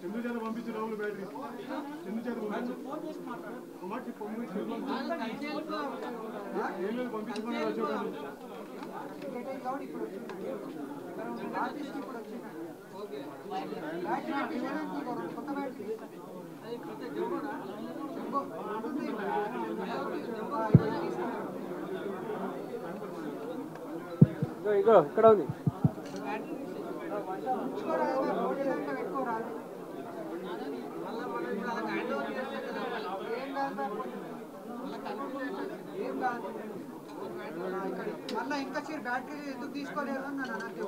చందు చేత పంపించు రావులు బ్యాటరీ చందు చేత పంపించు ఒక మాట చెప్పు, పంపించు. ఏం లేదు పంపించుకున్నాడు అశోక్ అని. ఇగో ఇక్కడ ఉంది మళ్ళా ఇంకా చీర బ్యాటరీ ఎందుకు తీసుకోలేదు అని నన్ను అన్నట్టు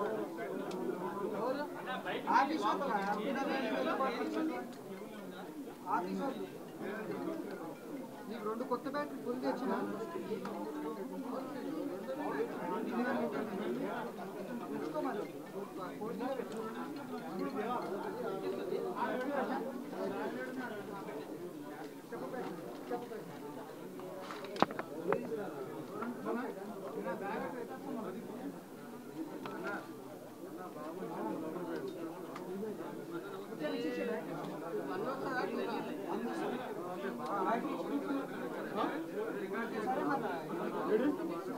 ఆఫీస్ వాళ్ళు రా, అభినవ్ ఎందుకు పంపించింది? ఆఫీస్ వాళ్ళు. నీకు రెండు కొత్త బ్యాటరీ ఫుల్ తెచ్చిన ఉంచుకో మరి. ఏడు?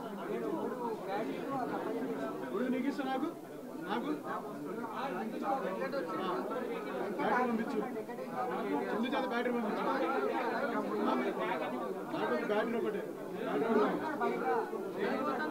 ఇప్పుడు నీకు ఇస్తా నాకు నాకు బ్యాటరీ పంపించు చందు చేత బ్యాటరీ పంపించు నాకు ఒక బ్యాటరీ ఒకటి బ్యాటరీ ఒకటి.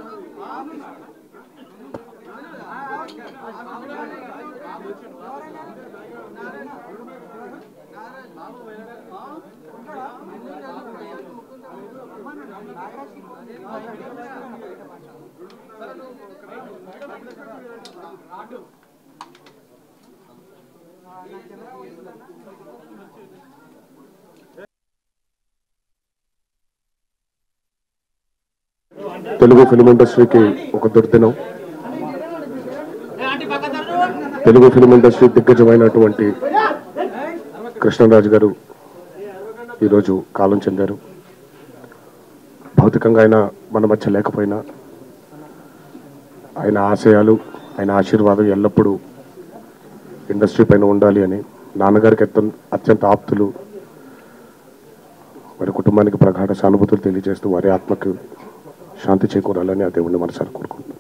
తెలుగు ఫిలిం ఇండస్ట్రీకి ఒక దుర్దినం తెలుగు ఫిలిం ఇండస్ట్రీ దిగ్గజమైనటువంటి కృష్ణరాజు గారు ఈరోజు కాలం చెందారు భౌతికంగా ఆయన మన మధ్య లేకపోయినా ఆయన ఆశయాలు ఆయన ఆశీర్వాదం ఎల్లప్పుడూ ఇండస్ట్రీ పైన ఉండాలి అని నాన్నగారికి అత్యంత అత్యంత ఆప్తులు వారి కుటుంబానికి ప్రగాఢ సానుభూతులు తెలియజేస్తూ వారి ఆత్మకు శాంతి చేకూరాలని ఆ దేవుణ్ణి మనసారి కోరుకుంటున్నాను